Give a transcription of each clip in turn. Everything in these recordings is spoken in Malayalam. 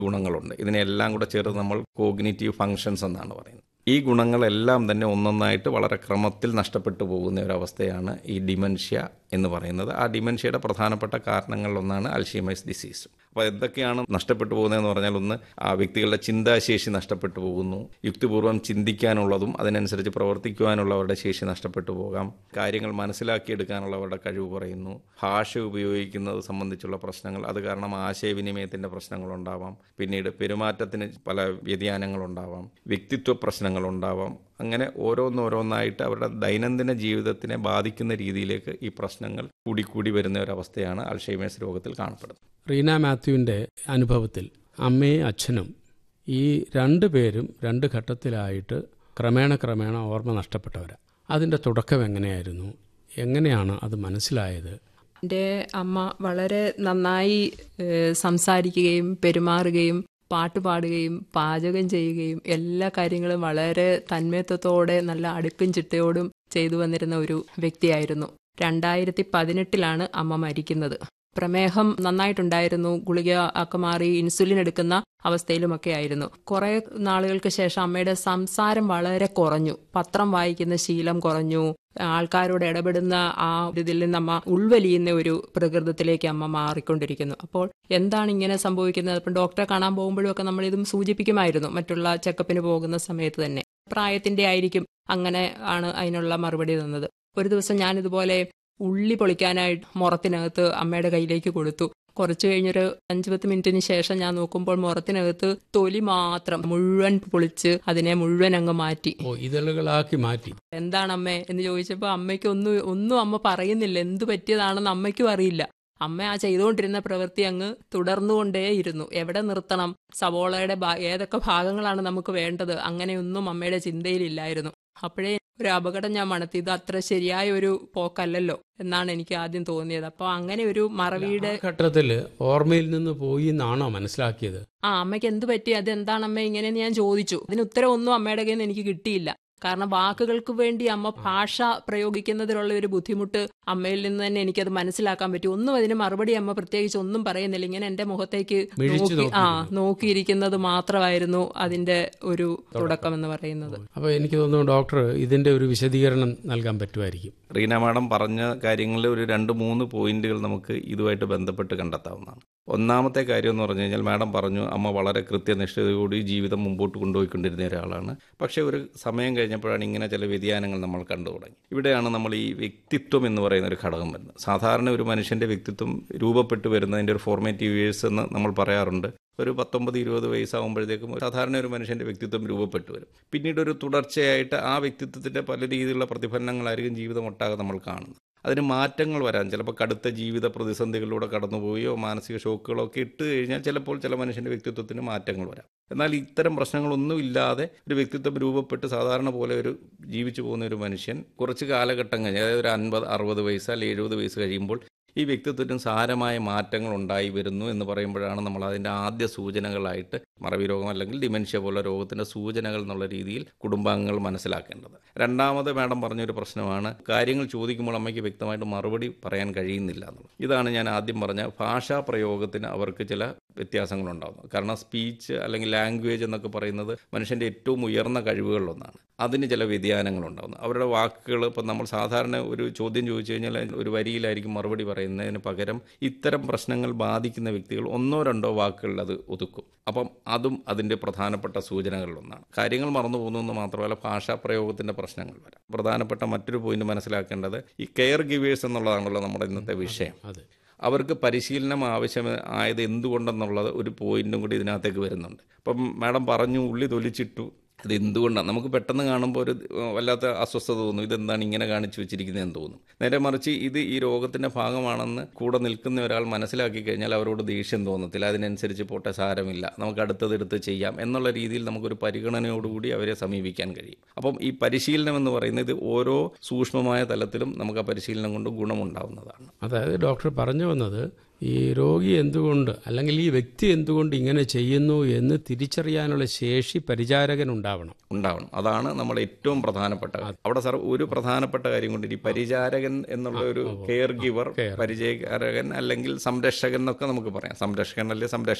ഗുണങ്ങളുണ്ട് ഇതിനെല്ലാം കൂടെ ചേർത്ത് നമ്മൾ കോഗ്നിറ്റീവ് ഫങ്ഷൻസ് എന്നാണ് പറയുന്നത് ഈ ഗുണങ്ങളെല്ലാം തന്നെ ഒന്നൊന്നായിട്ട് വളരെ ക്രമത്തിൽ നഷ്ടപ്പെട്ടു പോകുന്ന ഒരു അവസ്ഥയാണ് ഈ ഡിമെൻഷ്യ എന്ന് പറയുന്നത് ആ ഡിമെൻഷ്യയുടെ പ്രധാനപ്പെട്ട കാരണങ്ങളിലൊന്നാണ് അൽഷീമൈസ് ഡിസീസ് അപ്പോൾ എന്തൊക്കെയാണ് നഷ്ടപ്പെട്ടു പോകുന്നതെന്ന് പറഞ്ഞാൽ ഒന്ന് ആ വ്യക്തികളുടെ ചിന്താശേഷി നഷ്ടപ്പെട്ടു പോകുന്നു യുക്തിപൂർവ്വം ചിന്തിക്കാനുള്ളതും അതിനനുസരിച്ച് പ്രവർത്തിക്കുവാനുള്ളവരുടെ ശേഷി നഷ്ടപ്പെട്ടു പോകാം കാര്യങ്ങൾ മനസ്സിലാക്കിയെടുക്കാനുള്ളവരുടെ കഴിവ് കുറയുന്നു ഭാഷ ഉപയോഗിക്കുന്നത് സംബന്ധിച്ചുള്ള പ്രശ്നങ്ങൾ അത് കാരണം ആശയവിനിമയത്തിൻ്റെ പ്രശ്നങ്ങളുണ്ടാവാം പിന്നീട് പെരുമാറ്റത്തിന് പല വ്യതിയാനങ്ങളുണ്ടാവാം വ്യക്തിത്വ പ്രശ്നങ്ങളുണ്ടാവാം അങ്ങനെ ഓരോന്നോരോന്നായിട്ട് അവരുടെ ദൈനംദിന ജീവിതത്തിനെ ബാധിക്കുന്ന രീതിയിലേക്ക് ഈ പ്രശ്നങ്ങൾ കൂടിക്കൂടി വരുന്ന ഒരവസ്ഥയാണ് അൽഷൈമേഴ്സ് രോഗത്തിൽ കാണപ്പെടുന്നത് റീന മാത്യുവിൻ്റെ അനുഭവത്തിൽ അമ്മയും അച്ഛനും ഈ രണ്ടു പേരും രണ്ട് ഘട്ടത്തിലായിട്ട് ക്രമേണ ക്രമേണ ഓർമ്മ നഷ്ടപ്പെട്ടവരാണ് അതിൻ്റെ തുടക്കം എങ്ങനെയായിരുന്നു എങ്ങനെയാണ് അത് മനസ്സിലായത് എൻ്റെ അമ്മ വളരെ നന്നായി ഏഹ്, സംസാരിക്കുകയും പെരുമാറുകയും പാട്ട് പാടുകയും പാചകം ചെയ്യുകയും എല്ലാ കാര്യങ്ങളും വളരെ തന്മയത്വത്തോടെ നല്ല അടുക്കും ചിട്ടയോടും ചെയ്തു വന്നിരുന്ന ഒരു വ്യക്തിയായിരുന്നു രണ്ടായിരത്തി പതിനെട്ടിലാണ് അമ്മ മരിക്കുന്നത് പ്രമേഹം നന്നായിട്ടുണ്ടായിരുന്നു ഗുളിക ഒക്കെ മാറി ഇൻസുലിൻ എടുക്കുന്ന അവസ്ഥയിലുമൊക്കെ ആയിരുന്നു കുറെ നാളുകൾക്ക് ശേഷം അമ്മയുടെ സംസാരം വളരെ കുറഞ്ഞു പത്രം വായിക്കുന്ന ശീലം കുറഞ്ഞു ആൾക്കാരോട് ഇടപെടുന്ന ആ ഒരു ഇതിൽ നിന്ന് അമ്മ ഉൾവലിയുന്ന ഒരു പ്രകൃതത്തിലേക്ക് അമ്മ മാറിക്കൊണ്ടിരിക്കുന്നു അപ്പോൾ എന്താണ് ഇങ്ങനെ സംഭവിക്കുന്നത് ഇപ്പം ഡോക്ടറെ കാണാൻ പോകുമ്പോഴും ഒക്കെ നമ്മൾ ഇതും സൂചിപ്പിക്കുമായിരുന്നു മറ്റുള്ള ചെക്കപ്പിന് പോകുന്ന സമയത്ത് തന്നെ പ്രായത്തിന്റെ ആയിരിക്കും അങ്ങനെ ആണ് അതിനുള്ള മറുപടി തന്നത് ഒരു ദിവസം ഞാൻ ഇതുപോലെ ഉള്ളി പൊളിക്കാനായിട്ട് മുറത്തിനകത്ത് അമ്മയുടെ കയ്യിലേക്ക് കൊടുത്തു കുറച്ച് കഴിഞ്ഞൊരു അഞ്ചു പത്ത് മിനിറ്റിന് ശേഷം ഞാൻ നോക്കുമ്പോൾ മുറത്തിനകത്ത് തൊലി മാത്രം മുഴുവൻ പൊളിച്ച് അതിനെ മുഴുവൻ അങ്ങ് മാറ്റി ഓ ഇതളുകളാക്കി മാറ്റി എന്താണ് അമ്മേ എന്ന് ചോദിച്ചപ്പോൾ അമ്മയ്ക്ക് ഒന്നും ഒന്നും അമ്മ പറയുന്നില്ല എന്ത് പറ്റിയതാണെന്ന് അമ്മയ്ക്കും അറിയില്ല അമ്മ ആ ചെയ്തുകൊണ്ടിരുന്ന പ്രവൃത്തി അങ്ങ് തുടർന്നുകൊണ്ടേയിരുന്നു എവിടെ നിർത്തണം സവോളയുടെ ഭാ- ഏതൊക്കെ ഭാഗങ്ങളാണ് നമുക്ക് വേണ്ടത് അങ്ങനെയൊന്നും അമ്മയുടെ ചിന്തയിലില്ലായിരുന്നു അപ്പോഴേ ഒരു അപകടം ഞാൻ മണത്തി ഇത് അത്ര ശരിയായ ഒരു പോക്കല്ലല്ലോ എന്നാണ് എനിക്ക് ആദ്യം തോന്നിയത് അപ്പോൾ അങ്ങനെ ഒരു മറവിയുടെ ആ ഘട്ടത്തിൽ ഓർമ്മയിൽ നിന്ന് പോയി എന്നാണോ മനസ്സിലാക്കിയത് ആ അമ്മയ്ക്ക് എന്ത് പറ്റി അത് എന്താണ് അമ്മ ഇങ്ങനെയെന്ന് ഞാൻ ചോദിച്ചു അതിന് ഉത്തരം ഒന്നും അമ്മയുടെ കയ്യിൽ നിന്ന് എനിക്ക് കിട്ടിയില്ല കാരണം വാക്കുകൾക്ക് വേണ്ടി അമ്മ ഭാഷ പ്രയോഗിക്കുന്നതിലുള്ള ഒരു ബുദ്ധിമുട്ട് അമ്മയിൽ നിന്ന് തന്നെ എനിക്കത് മനസ്സിലാക്കാൻ പറ്റി ഒന്നും അതിന് മറുപടി അമ്മ പ്രത്യേകിച്ച് ഒന്നും പറയുന്നില്ല ഇങ്ങനെ എന്റെ മുഖത്തേക്ക് മിഴിച്ചു നോക്കി ആ നോക്കിയിരുന്നു. നോക്കിയിരിക്കുന്നത് മാത്രമായിരുന്നു അതിന്റെ ഒരു തുടക്കം എന്ന് പറയുന്നത് അപ്പോൾ എനിക്ക് തോന്നുന്നു ഡോക്ടർ ഇതിൻ്റെ ഒരു വിശദീകരണം നൽകാൻ പറ്റുമായിരിക്കും റീന മാഡം പറഞ്ഞ കാര്യങ്ങളിൽ ഒരു രണ്ട് മൂന്ന് പോയിന്റുകൾ നമുക്ക് ഇതുമായിട്ട് ബന്ധപ്പെട്ട് കണ്ടെത്താവുന്നതാണ് ഒന്നാമത്തെ കാര്യം എന്ന് പറഞ്ഞു കഴിഞ്ഞാൽ മാഡം പറഞ്ഞു അമ്മ വളരെ കൃത്യനിഷ്ഠതയോടെ ഈ ജീവിതം മുമ്പോട്ട് കൊണ്ടുപോയിക്കൊണ്ടിരുന്ന ഒരാളാണ് പക്ഷേ ഒരു സമയം കഴിഞ്ഞപ്പോഴാണ് ഇങ്ങനെ ചില വ്യതിയാനങ്ങൾ നമ്മൾ കണ്ടു തുടങ്ങി ഇവിടെയാണ് നമ്മൾ ഈ വ്യക്തിത്വം എന്ന് പറയുന്ന ഒരു ഘടകം വരുന്നത് സാധാരണ ഒരു മനുഷ്യൻ്റെ വ്യക്തിത്വം രൂപപ്പെട്ടു വരുന്നതിൻ്റെ ഒരു ഫോർമേറ്റീവ് ഇയേഴ്സ് എന്ന് നമ്മൾ പറയാറുണ്ട് ഒരു പത്തൊമ്പത് ഇരുപത് വയസ്സാകുമ്പോഴത്തേക്കും സാധാരണ ഒരു മനുഷ്യൻ്റെ വ്യക്തിത്വം രൂപപ്പെട്ടു വരും പിന്നീട് ഒരു തുടർച്ചയായിട്ട് ആ വ്യക്തിത്വത്തിൻ്റെ പല രീതിയിലുള്ള പ്രതിഫലനങ്ങളായിരിക്കും ജീവിതം ഒട്ടാകെ നമ്മൾ കാണുന്നത് അതിന് മാറ്റങ്ങൾ വരാൻ ചിലപ്പോൾ കടുത്ത ജീവിത പ്രതിസന്ധികളിലൂടെ കടന്നുപോവുകയോ മാനസിക ഷോക്കുകളോ ഒക്കെ ഇട്ട് കഴിഞ്ഞാൽ ചിലപ്പോൾ ചില മനുഷ്യൻ്റെ വ്യക്തിത്വത്തിന് മാറ്റങ്ങൾ വരാം എന്നാൽ ഇത്തരം പ്രശ്നങ്ങളൊന്നും ഇല്ലാതെ ഒരു വ്യക്തിത്വം രൂപപ്പെട്ട് സാധാരണ പോലെ ഒരു ജീവിച്ചു പോകുന്ന ഒരു മനുഷ്യൻ കുറച്ച് കാലഘട്ടം കഴിഞ്ഞ് അതായത് ഒരു അൻപത് അറുപത് വയസ്സ് അല്ലെങ്കിൽ എഴുപത് വയസ്സ് കഴിയുമ്പോൾ ഈ വ്യക്തിത്വത്തിന് സാരമായ മാറ്റങ്ങൾ ഉണ്ടായി വരുന്നു എന്ന് പറയുമ്പോഴാണ് നമ്മൾ അതിൻ്റെ ആദ്യ സൂചനകളായിട്ട് മറവി രോഗം അല്ലെങ്കിൽ ഡിമെൻഷ്യ പോലുള്ള രോഗത്തിൻ്റെ സൂചനകൾ എന്നുള്ള രീതിയിൽ കുടുംബാംഗങ്ങൾ മനസ്സിലാക്കേണ്ടത് രണ്ടാമത് മാഡം പറഞ്ഞൊരു പ്രശ്നമാണ് കാര്യങ്ങൾ ചോദിക്കുമ്പോൾ അമ്മയ്ക്ക് വ്യക്തമായിട്ട് മറുപടി പറയാൻ കഴിയുന്നില്ല എന്നുള്ളത് ഇതാണ് ഞാൻ ആദ്യം പറഞ്ഞ ഭാഷാ പ്രയോഗത്തിന് അവർക്ക് ചില വ്യത്യാസങ്ങളുണ്ടാകുന്നു കാരണം സ്പീച്ച് അല്ലെങ്കിൽ ലാംഗ്വേജ് എന്നൊക്കെ പറയുന്നത് മനുഷ്യൻ്റെ ഏറ്റവും ഉയർന്ന കഴിവുകളിലൊന്നാണ് അതിന് ചില വ്യതിയാനങ്ങളുണ്ടാകുന്നു അവരുടെ വാക്കുകൾ ഇപ്പം നമ്മൾ സാധാരണ ഒരു ചോദ്യം ചോദിച്ചു കഴിഞ്ഞാൽ ഒരു വരിയിലായിരിക്കും മറുപടി പറയുന്നതിന് പകരം ഇത്തരം പ്രശ്നങ്ങൾ ബാധിക്കുന്ന വ്യക്തികൾ ഒന്നോ രണ്ടോ വാക്കുകളിൽ അത് ഒതുക്കും അപ്പം അതും അതിൻ്റെ പ്രധാനപ്പെട്ട സൂചനകളിലൊന്നാണ് കാര്യങ്ങൾ മറന്നു പോകുന്നു മാത്രമല്ല ഭാഷാ പ്രയോഗത്തിൻ്റെ പ്രശ്നങ്ങൾ വരാം പ്രധാനപ്പെട്ട മറ്റൊരു പോയിന്റ് മനസ്സിലാക്കേണ്ടത് ഈ കെയർ ഗിവേഴ്സ് എന്നുള്ളതാണല്ലോ നമ്മുടെ ഇന്നത്തെ വിഷയം അതെ അവർക്ക് പരിശീലനം ആവശ്യം ആയത് എന്തുകൊണ്ടെന്നുള്ളത് ഒരു പോയിന്റും കൂടി ഇതിനകത്തേക്ക് വരുന്നുണ്ട് അപ്പം മാഡം പറഞ്ഞു ഉള്ളി തൊലിച്ചിട്ടു അത് എന്തുകൊണ്ടാണ് നമുക്ക് പെട്ടെന്ന് കാണുമ്പോൾ ഒരു ഏഹ്, വല്ലാത്ത അസ്വസ്ഥത തോന്നും ഇതെന്താണ് ഇങ്ങനെ കാണിച്ചു വെച്ചിരിക്കുന്നതെന്ന് തോന്നും നേരെ മറിച്ച് ഇത് ഈ രോഗത്തിൻ്റെ ഭാഗമാണെന്ന് കൂടെ നിൽക്കുന്ന ഒരാൾ മനസ്സിലാക്കി കഴിഞ്ഞാൽ അവരോട് ദേഷ്യം തോന്നത്തില്ല അതിനനുസരിച്ച് പോട്ടെ സാരമില്ല നമുക്ക് അടുത്തത് എടുത്ത് ചെയ്യാം എന്നുള്ള രീതിയിൽ നമുക്കൊരു പരിഗണനയോടുകൂടി അവരെ സമീപിക്കാൻ കഴിയും അപ്പം ഈ പരിശീലനം എന്ന് പറയുന്നത് ഇത് ഓരോ സൂക്ഷ്മമായ തലത്തിലും നമുക്ക് ആ പരിശീലനം കൊണ്ട് ഗുണമുണ്ടാവുന്നതാണ് അതായത് ഡോക്ടർ പറഞ്ഞു വന്നത് ഈ രോഗി എന്തുകൊണ്ട് അല്ലെങ്കിൽ ഈ വ്യക്തി എന്തുകൊണ്ട് ഇങ്ങനെ ചെയ്യുന്നു എന്ന് തിരിച്ചറിയാനുള്ള ശേഷി പരിചാരകൻ ഉണ്ടാവണം ഉണ്ടാവണം അതാണ് നമ്മൾ ഏറ്റവും പ്രധാനപ്പെട്ട കാര്യം. അവിടെ സാർ ഒരു പ്രധാനപ്പെട്ട കാര്യം കൊണ്ട് ഈ പരിചാരകൻ എന്നുള്ള ഒരു കെയർ ഗിവർ പരിചാരകൻ അല്ലെങ്കിൽ സംരക്ഷകൻ എന്നൊക്കെ നമുക്ക് പറയാം സംരക്ഷകൻ അല്ലെങ്കിൽ സംരക്ഷക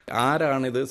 ആരാണിത്